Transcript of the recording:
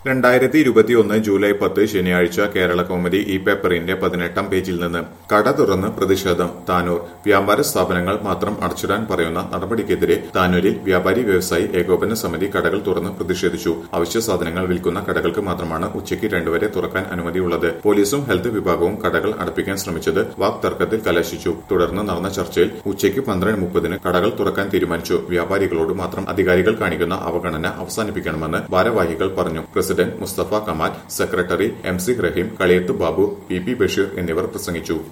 രണ്ടായിരത്തി ഇരുപത്തിയൊന്ന് ജൂലൈ പത്ത് ശനിയാഴ്ച കേരള കൗമുദി ഈ പേപ്പറിന്റെ പതിനെട്ടാം പേജിൽ നിന്ന് കട തുറന്ന് പ്രതിഷേധം താനൂർ വ്യാപാര സ്ഥാപനങ്ങൾ മാത്രം അടച്ചിടാൻ പറയുന്ന നടപടിക്കെതിരെ താനൂരിൽ വ്യാപാരി വ്യവസായി ഏകോപന സമിതി കടകൾ തുറന്ന് പ്രതിഷേധിച്ചു അവശ്യ സാധനങ്ങൾ വിൽക്കുന്ന കടകൾക്ക് മാത്രമാണ് ഉച്ചയ്ക്ക് രണ്ടുവരെ തുറക്കാൻ അനുമതിയുള്ളത് പോലീസും ഹെൽത്ത് വിഭാഗവും കടകൾ അടപ്പിക്കാൻ ശ്രമിച്ചത് വാക് തർക്കത്തിൽ കലാശിച്ചു തുടർന്ന് നടന്ന ചർച്ചയിൽ ഉച്ചയ്ക്ക് പന്ത്രണ്ട് മുപ്പതിന് കടകൾ തുറക്കാൻ തീരുമാനിച്ചു വ്യാപാരികളോട് മാത്രം അധികാരികൾ കാണിക്കുന്ന അവഗണന അവസാനിപ്പിക്കണമെന്ന് ഭാരവാഹികൾ പറഞ്ഞു president Mustafa Kamal secretary M C Rahim Kaliyath Babu P P Basheer എന്നിവർ പ്രസംഗിച്ചു